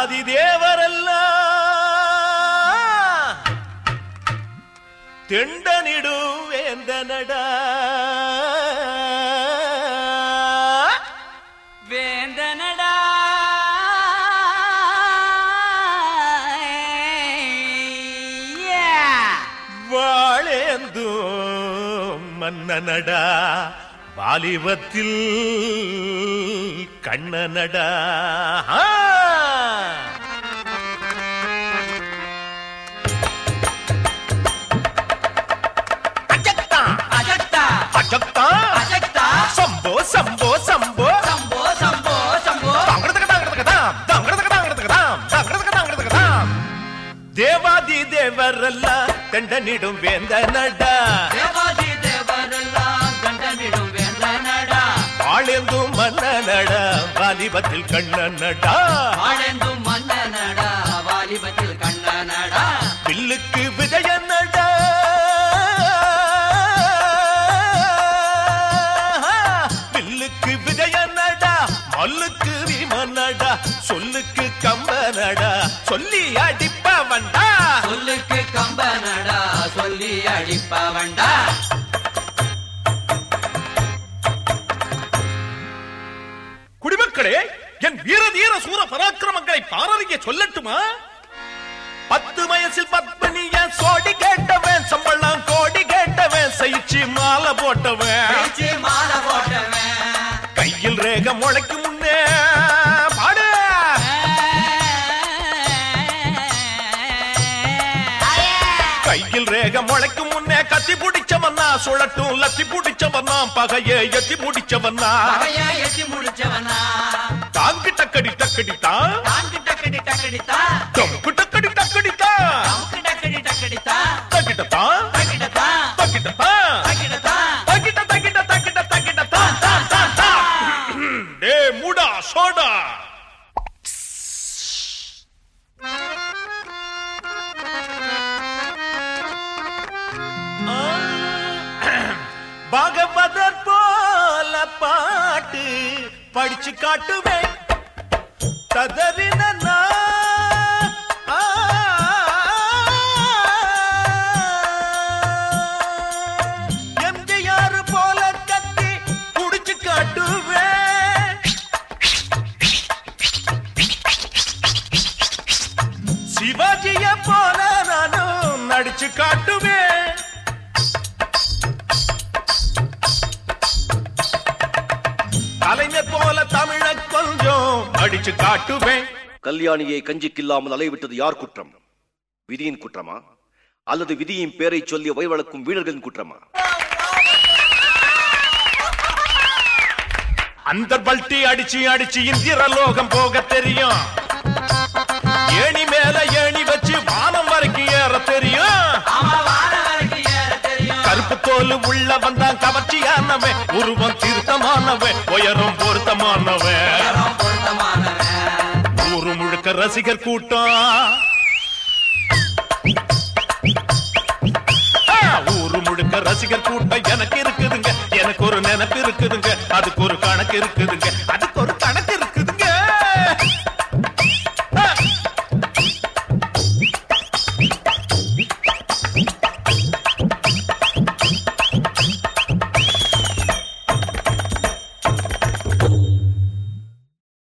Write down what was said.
தேவாதி தேவரெல்லாம் தெண்டனிடும் வேந்தனடா வேந்தனடா வாழேந்தும் மன்னனடா வாலிபத்தில் கண்ணனடா ஆ! அஜக்தா, அஜக்தா அஜக்தா, அஜக்தா சம்போ சம்போ சம்போ சம்போ சம்போ சம்போ தாங்கடதக தாங்கடதக தாம், தாங்கடதக தாங்கடதக தாம், தாங்கடதக தாங்கடதக தாம். தேவாதி தேவரெல்லாம் தெண்டனிடும் வேந்தனடா தேவாதி தேவரெல்லாம் கண்டனிடும் வேந்தனடா வாழேந்தும் மன்னனடா வாலிபத்தில் கண்ணனடா ஆழந்தும் மன்னனடா வாலிபத்தில் கண்ணனடா பில்லுக்கு விஜயனடா பில்லுக்கு விஜயனடா மல்லுக்கு விமனடா சொல்லுக்கு கம்பனடா சொல்லி அடிப்பவன்டா சொல்லுக்கு கம்பனடா சொல்லி அடிப்பவன்டா குடிமக்களே என் வீர தீர சூர பராக்கிரமங்களை பாரதிய சொல்லட்டுமா பத்து வயசில் பத்மனிய சோடி கேட்டவன் சம்பளம் கோடி கேட்டவன் சயிச்சு மாலை போட்டவன் பேச்சு மாலை போட்டவன் கையில் ரேக முளைக்கு முன்னே பாடு கையில் ரேக முளைக்கு முன்னே கத்தி பிடிச்சவன்னா சுழட்டும் லத்தி பிடிச்சவன்னா பகைய எத்தி பிடிச்சவன்னா பகைய எட்டி முடிச்சவனா தாங்கு டக்கடி டக்கடித்தா தாங்கு டக்கடி டக்கடித்தா தம்கு டக்கடி டக்கடித்தா தமுக்கு டக்கடி டக்கடித்தா தக்கிட்டத்தா டக்கிடத்தா தக்கிட்டத்தா டக்கிடத்தா தக்கிட்ட தக்கிட்ட தக்கிட்ட தக்கிட்ட தா தா தா தா டே மூடா சோடா பாகவதர் போல பாட்டு படிச்சு காட்டுவேன் ததறின நான், ஆ, எம்ஜிஆர் போல கத்தி புடிச்சு காட்டுவேன் சிவாஜிய போல நானும் நடிச்சு காட்டுவேன் கலைஞர் போல தமிழ கொஞ்சம் அடிச்சு காட்டுவேன் கல்யாணியை கஞ்சிக்கில்லாமல் அலைவிட்டது யார் குற்றம் விதியின் குற்றமா அல்லது விதியின் பேரை சொல்லி வயவளக்கும் வீரர்களின் குற்றமா அந்த பல்ட்டி அடிச்சு அடிச்சு இந்திர லோகம் போக தெரியும் ஏணி மேல ஏணி வச்சு வானம் வரைக்கும் ஏற தெரியும் ஆமா வான வரைக்கும் ஏற தெரியும் கருப்பு தோல் உள்ள வந்தான் கவர்ச்சியானவன் உருவம் திருத்தமானவன் உயரம் பொருத்தமானவன் உயரம் பொருத்தமானவன் ஊரு முழுக்க ரசிகர் கூட்டம் ஆ, ஊரு முழுக்க ரசிகர் கூட்டம் எனக்கு இருக்குதுங்க எனக்கு ஒரு நினைப்பு இருக்குதுங்க அதுக்கு ஒரு கணக்கு இருக்குதுங்க அது